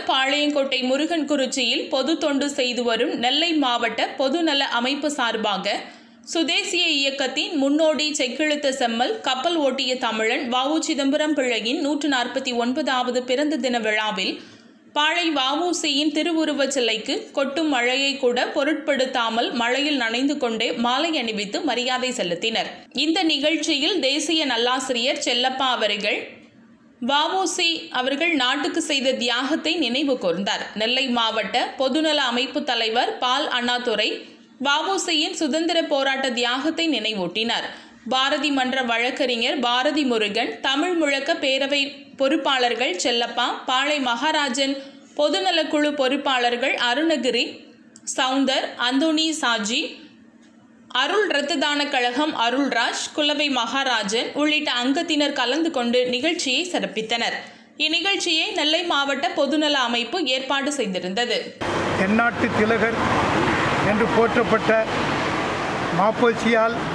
பாளையங்கோட்டை முருகன் குறிச்சியில் பொது தொண்டு செய்து வரும் நெல்லை மாவட்ட பொதுநல அமைப்பு சார்பாக சுதேசிய இயக்கத்தின் முன்னோடி செக்கிழுத்த செம்மல் கப்பல் ஓட்டிய தமிழன் வவு சிதம்பரம் பிள்ளையின் நூற்று நாற்பத்தி ஒன்பதாவது பிறந்த தின விழாவில் பாளை வஉசியின் திருவுருவச் சிலைக்கு கொட்டும் மழையை கூட பொருட்படுத்தாமல் மழையில் நனைந்து கொண்டே மாலை அணிவித்து மரியாதை செலுத்தினர் இந்த நிகழ்ச்சியில் தேசிய நல்லாசிரியர் செல்லப்பா அவர்கள் வஉசி அவர்கள் நாட்டுக்கு செய்த தியாகத்தை நினைவு கூர்ந்தார் நெல்லை மாவட்ட பொதுநல அமைப்பு தலைவர் பால் அண்ணாதுரை வஉசியின் சுதந்திர போராட்ட தியாகத்தை நினைவூட்டினார் பாரதி மன்ற வழக்கறிஞர் பாரதி முருகன் தமிழ் முழக்க பேரவை பொறுப்பாளர்கள் செல்லப்பா பாளை மகாராஜன் பொதுநலக்குழு பொறுப்பாளர்கள் அருணகிரி சவுந்தர் அந்தோணி சாஜி அருள் இரத்த தான கழகம் அருள்ராஜ் குலவை மகாராஜன் உள்ளிட்ட அங்கத்தினர் கலந்து கொண்டு நிகழ்ச்சியை சிறப்பித்தனர் இந்நிகழ்ச்சியை நெல்லை மாவட்ட பொதுநல அமைப்பு ஏற்பாடு செய்திருந்தது தென்னாட்டு திலகர் என்று போற்றப்பட்ட மாப்போசியால்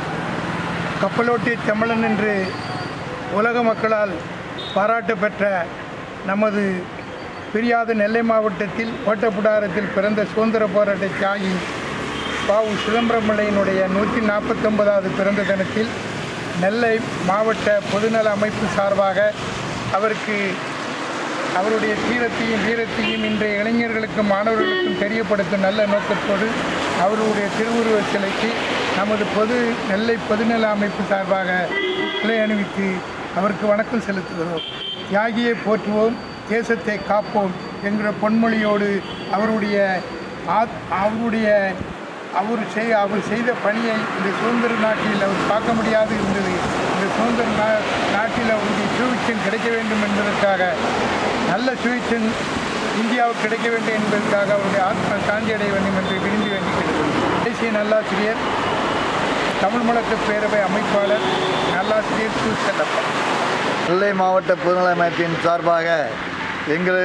கப்பலோட்டிய தமிழன் என்று உலக மக்களால் பாராட்டு பெற்ற நமது பிரியாத நெல்லை மாவட்டத்தில் ஓட்டப்புடாரத்தில் பிறந்த சுதந்திர போராட்ட தியாகி பாவு சிதம்பரம்பிள்ளையினுடைய நூற்றி நாற்பத்தொன்பதாவது பிறந்த தினத்தில் நெல்லை மாவட்ட பொதுநல அமைப்பு சார்பாக அவருக்கு அவருடைய தீரத்தையும் வீரத்தையும் இன்றைய இளைஞர்களுக்கும் மாணவர்களுக்கும் தெரியப்படுத்தும் நல்ல நோக்கத்தோடு அவருடைய திருவுருவச் சிலைக்கு நமது பொது நெல்லை பொதுநல அமைப்பு சார்பாக சிலை அணிவித்து அவருக்கு வணக்கம் செலுத்துகிறோம் தியாகியை போற்றுவோம் தேசத்தை காப்போம் என்கிற பொன்மொழியோடு அவருடைய ஆத் அவருடைய அவர் செய் அவர் செய்த பணியை இந்த சுதந்திர நாட்டில் அவர் பார்க்க முடியாது இருந்தது இந்த சுதந்திர நா நாட்டில் அவருடைய சுவிச்சன் கிடைக்க வேண்டும் என்பதற்காக நல்ல சுவிச்சன் இந்தியாவுக்கு கிடைக்க வேண்டும் என்பதற்காக அவருடைய ஆத்ம சாந்தி அடைய வேண்டும் என்று விரும்பி வேண்டிக்கிறது தேசிய நல்லாசிரியர் தமிழ் முழக்க பேரவை அமைப்பாளர் நல்லாசிரியர் சு செல்லப்பா நெல்லை மாவட்ட பொதுநல அமைப்பின் சார்பாக எங்கள்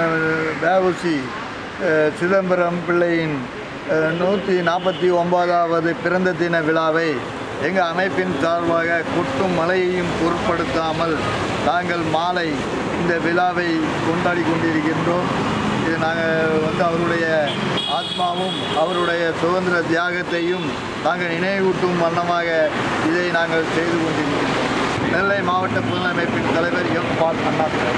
வேவுசி சிதம்பரம் பிள்ளையின் அஹ், நூற்றி நாற்பத்தி ஒன்பதாவது பிறந்த தின விழாவை எங்கள் அமைப்பின் சார்பாக கொட்டும் மழையையும் பொருட்படுத்தாமல் நாங்கள் மாலை இந்த விழாவை கொண்டாடி கொண்டிருக்கின்றோம் இது நாங்கள் வந்து அவருடைய ஆத்மாவும் அவருடைய சுதந்திர தியாகத்தையும் நாங்கள் நினைவூட்டும் வண்ணமாக இதை நாங்கள் செய்து கொண்டிருக்கின்றோம் நெல்லை மாவட்ட பொதுநல அமைப்பின் தலைவர் எம் பால் அண்ணாதுரை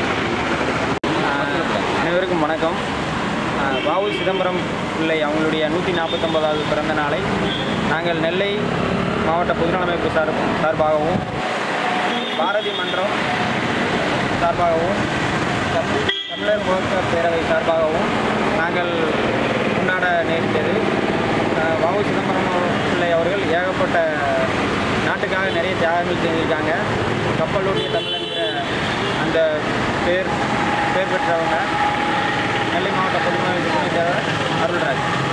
அனைவருக்கும் வணக்கம் ஆஹ் வாவு சிதம்பரம் பிள்ளை அவங்களுடைய நூற்றி நாற்பத்தொன்பதாவது பிறந்த நாளை நாங்கள் நெல்லை மாவட்ட பொதுநலமைப்பு சார் சார்பாகவும் பாரதி மன்றம் சார்பாகவும் தமிழ் தமிழர் முழக்க பேரவை சார்பாகவும் நாங்கள் கொண்டாட நேரிட்டது ஆஹ் வாவு சிதம்பரம் பிள்ளை அவர்கள் ஏகப்பட்ட நாட்டுக்காக நிறைய தியாகங்கள் செஞ்சுருக்காங்க கப்பலோட்டிய தமிழன்கிற அந்த பேர் பேர் பெற்றவங்க நெல்லை மாவட்ட பொதுமக்கள் துணைத் தலைவர் அருள்ராஜ்